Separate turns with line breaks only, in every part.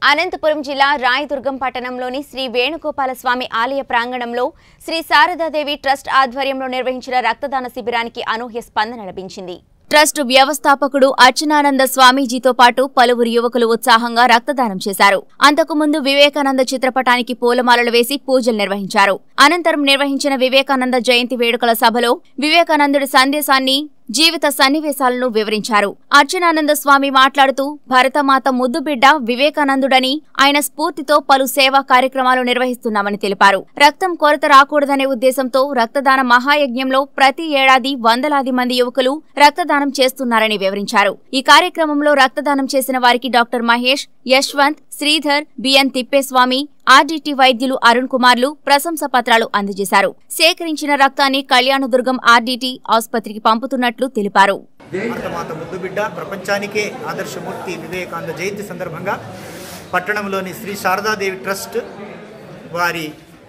అనంతపురం జిల్లా రాయదుర్గం పట్టణంలోని శ్రీ వేణుగోపాల స్వామి ఆలయ ప్రాంగణంలో శ్రీ శారదాదేవి ట్రస్ట్ ఆధ్వర్యంలో నిర్వహించిన రక్తదాన శిబిరానికి అనూహ్య స్పందన లభించింది ట్రస్ట్ వ్యవస్థాపకుడు అర్చనానంద స్వామీజీతో పాటు పలువురు యువకులు ఉత్సాహంగా రక్తదానం చేశారు అంతకుముందు వివేకానంద చిత్రపటానికి పూలమాలలు వేసి పూజలు నిర్వహించారు అనంతరం నిర్వహించిన వివేకానంద జయంతి వేడుకల సభలో వివేకానందుడి సందేశాన్ని జీవిత సన్నివేశాలను వివరించారు అర్చనానంద స్వామి మాట్లాడుతూ భరతమాత ముద్దుబిడ్డ వివేకానందుడని ఆయన స్ఫూర్తితో పలు సేవా కార్యక్రమాలు నిర్వహిస్తున్నామని తెలిపారు రక్తం కొరత రాకూడదనే ఉద్దేశంతో రక్తదాన మహాయజ్ఞంలో ప్రతి ఏడాది వందలాది మంది యువకులు రక్తదానం చేస్తున్నారని వివరించారు ఈ కార్యక్రమంలో రక్తదానం చేసిన వారికి doctor Mahesh Yashwant Sridhar B N Thippeswamy RDT వైద్యులు అరుణ్ కుమార్లు ప్రశంసా పత్రాలు అందజేశారు సేకరించిన రక్తాన్ని కళ్యాణదుర్గం ఆర్డీటీ ఆసుపత్రికి పంపుతున్నట్లు తెలిపారు
భారతమాత ముద్దు బిడ్డ ప్రపంచానికే ఆదర్శమూర్తి వివేకానంద జయంతి సందర్భంగా పట్టణంలోని శ్రీ శారదాదేవి ట్రస్ట్ వారి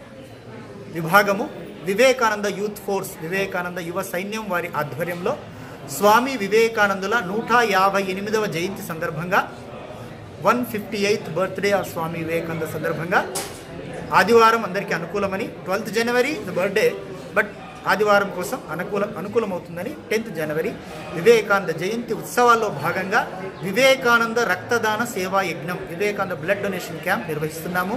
విభాగము వివేకానంద యూత్ ఫోర్స్ వివేకానంద యువ సైన్యం వారి ఆధ్వర్యంలో స్వామి వివేకానందుల నూట యాభై ఎనిమిదవ జయంతి సందర్భంగా one fifty eighth birthday of Swami Vivekananda సందర్భంగా ఆదివారం అందరికీ అనుకూలమని twelfth January the birthday but ఆదివారం కోసం అనుకూలం అనుకూలమవుతుందని టెన్త్ జనవరి వివేకానంద జయంతి ఉత్సవాల్లో భాగంగా వివేకానంద రక్తదాన సేవా యజ్ఞం వివేకానంద బ్లడ్ డొనేషన్ క్యాంప్ నిర్వహిస్తున్నాము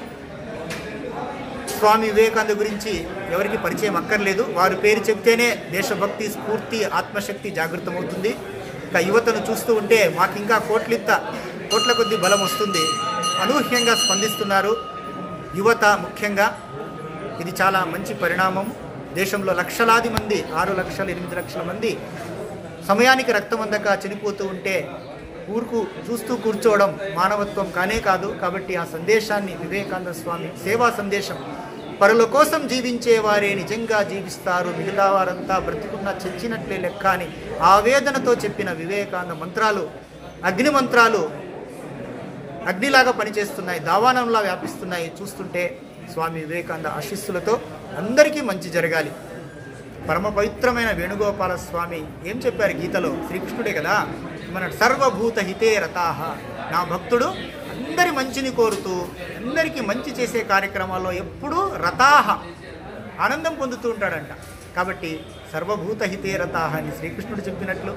స్వామి వివేకానంద గురించి ఎవరికి పరిచయం అక్కర్లేదు వారి పేరు చెప్తేనే దేశభక్తి స్ఫూర్తి ఆత్మశక్తి జాగృతమవుతుంది ఇక యువతను చూస్తూ ఉంటే మాకు ఇంకా కోట్లింత కోట్ల కొద్ది బలం వస్తుంది అనూహ్యంగా స్పందిస్తున్నారు యువత ముఖ్యంగా ఇది చాలా మంచి పరిణామం దేశంలో లక్షలాది మంది ఆరు లక్షల ఎనిమిది లక్షల మంది సమయానికి రక్తం అందక చనిపోతూ ఉంటే ఊరుకు చూస్తూ కూర్చోవడం మానవత్వం కానే కాదు కాబట్టి ఆ సందేశాన్ని వివేకానంద స్వామి సేవా సందేశం పరుల కోసం జీవించే వారే నిజంగా జీవిస్తారు మిగతా వారంతా బ్రతికున్న చచ్చినట్లే లెక్క అని ఆవేదనతో చెప్పిన వివేకానంద మంత్రాలు అగ్ని మంత్రాలు అగ్నిలాగా పనిచేస్తున్నాయి దావానంలా వ్యాపిస్తున్నాయి చూస్తుంటే స్వామి వివేకానంద ఆశీస్సులతో అందరికీ మంచి జరగాలి పరమ పవిత్రమైన వేణుగోపాల స్వామి ఏం చెప్పారు గీతలో శ్రీకృష్ణుడే కదా మన సర్వభూత హితే రతాహ నా భక్తుడు అందరి మంచిని కోరుతూ అందరికీ మంచి చేసే కార్యక్రమాల్లో ఎప్పుడూ రతాహ ఆనందం పొందుతూ ఉంటాడంట కాబట్టి సర్వభూత హితే రతాహ అని శ్రీకృష్ణుడు చెప్పినట్లు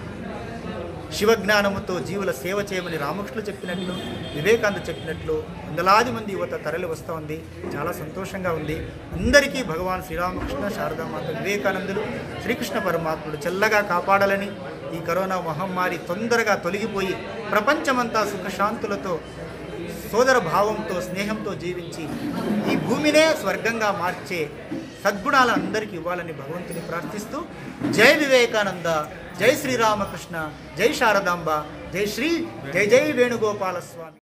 శివజ్ఞానముతో జీవుల సేవ చేయమని రామకృష్ణులు చెప్పినట్లు వివేకానంద చెప్పినట్లు వందలాది మంది యువత తరలి వస్తూ ఉంది చాలా సంతోషంగా ఉంది అందరికీ భగవాన్ శ్రీరామకృష్ణ శారదామాత వివేకానందులు శ్రీకృష్ణ పరమాత్ముడు చల్లగా కాపాడాలని ఈ కరోనా మహమ్మారి తొందరగా తొలగిపోయి ప్రపంచమంతా సుఖశాంతులతో సోదర భావంతో స్నేహంతో జీవించి ఈ భూమినే స్వర్గంగా మార్చే సద్గుణాలు అందరికీ ఇవ్వాలని భగవంతుని ప్రార్థిస్తూ జై వివేకానంద జై శ్రీరామకృష్ణ జై శారదాంబ జై శ్రీ జై జై వేణుగోపాల స్వామి